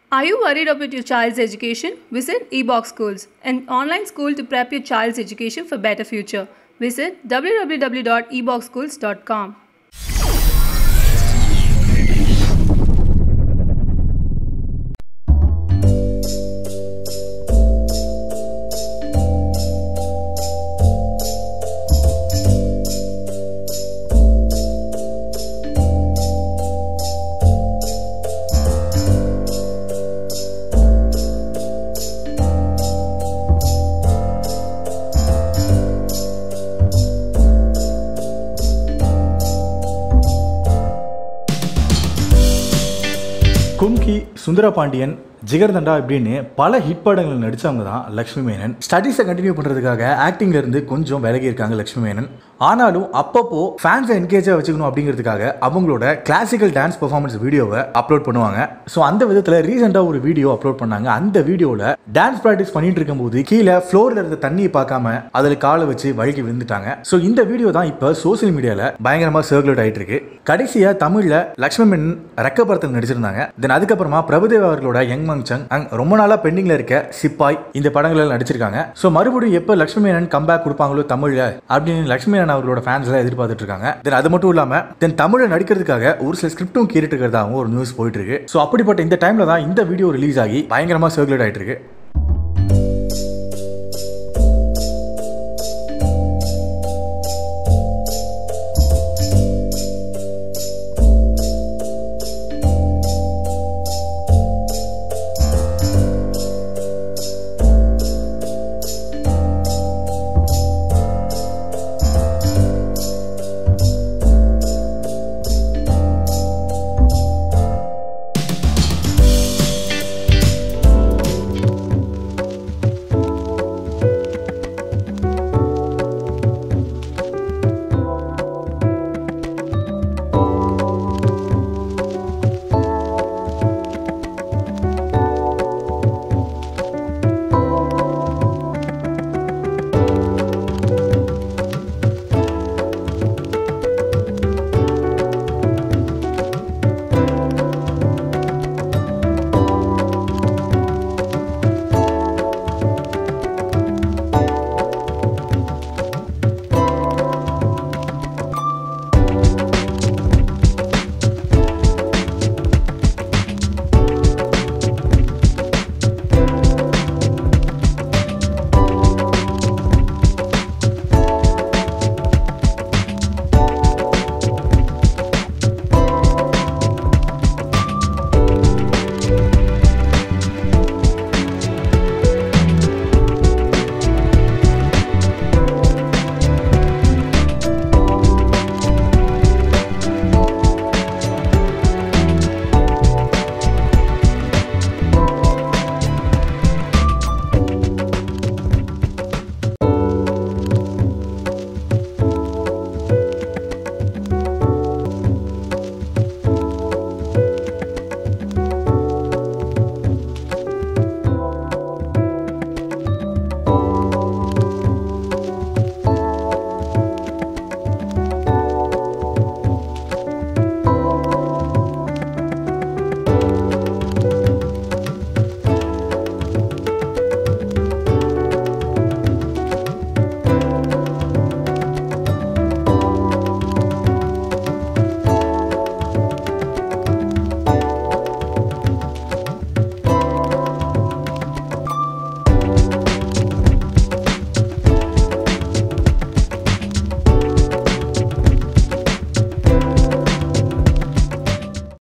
Are you worried about your child's education? Visit eBox Schools, an online school to prep your child's education for better future. Visit www.eboxschools.com. கும்கி சுந்தரபாண்டியன் ஜிகர்தண்டா இப்படின்னு பல hit படங்கள் நடிச்சவங்க தான் Lakshmi Menon ஸ்டடீஸை continue பண்ணுறதுக்காக ஆக்டிங்ல இருந்து கொஞ்சம் விலகி இருக்காங்க லக்ஷ்மி மேனன் ஆனாலும் அப்பப்போ ஃபேன்ஸை என்கேஜாக வச்சுக்கணும் அப்படிங்கிறதுக்காக அவங்களோட கிளாசிக்கல் டான்ஸ் பெர்ஃபார்மன்ஸ் வீடியோவை அப்லோட் பண்ணுவாங்க ஸோ அந்த விதத்தில் ரீசெண்டாக ஒரு வீடியோ அப்லோட் பண்ணாங்க அந்த வீடியோவில் டான்ஸ் ப்ராக்டிஸ் பண்ணிட்டு இருக்கும்போது கீழே ஃப்ளோரில் இருந்த தண்ணியை பார்க்காம அதில் காலை வச்சு வழுக்கி விழுந்துட்டாங்க ஸோ இந்த வீடியோ தான் இப்போ சோசியல் மீடியாவில் பயங்கரமாக சர்க்குலேட் ஆகிட்டு இருக்கு கடைசியாக தமிழில் லக்ஷ்மி மேனன் ரெக்க படத்தில் நடிச்சிருந்தாங்க தென் அதுக்கப்புறமா பிரபுதேவா அவர்களோட யங் மங் சங் அண்ட் ரொம்ப நாளாக பெண்டிங்கில் இருக்க சிப்பாய் இந்த படங்களில் நடிச்சிருக்காங்க ஸோ மறுபடியும் எப்போ லக்ஷ்மி மேனன் கம்பேக் கொடுப்பாங்களோ தமிழில் அப்படின்னு லக்ஷ்மி மேனன் அவர்களோட ஃபேன்ஸ் எல்லாம் எதிர்பார்த்துட்டு இருக்காங்க தென் அது மட்டும் இல்லாமல் தென் தமிழில் நடிக்கிறதுக்காக ஒரு சில ஸ்கிரிப்டும் கேட்டுட்டு இருக்கிறதாகவும் ஒரு நியூஸ் போயிட்டு இருக்கு ஸோ அப்படிப்பட்ட இந்த டைமில் தான் இந்த வீடியோ ரிலீஸ் ஆகி பயங்கரமாக சர்க்குலேட் ஆகிட்டு இருக்கு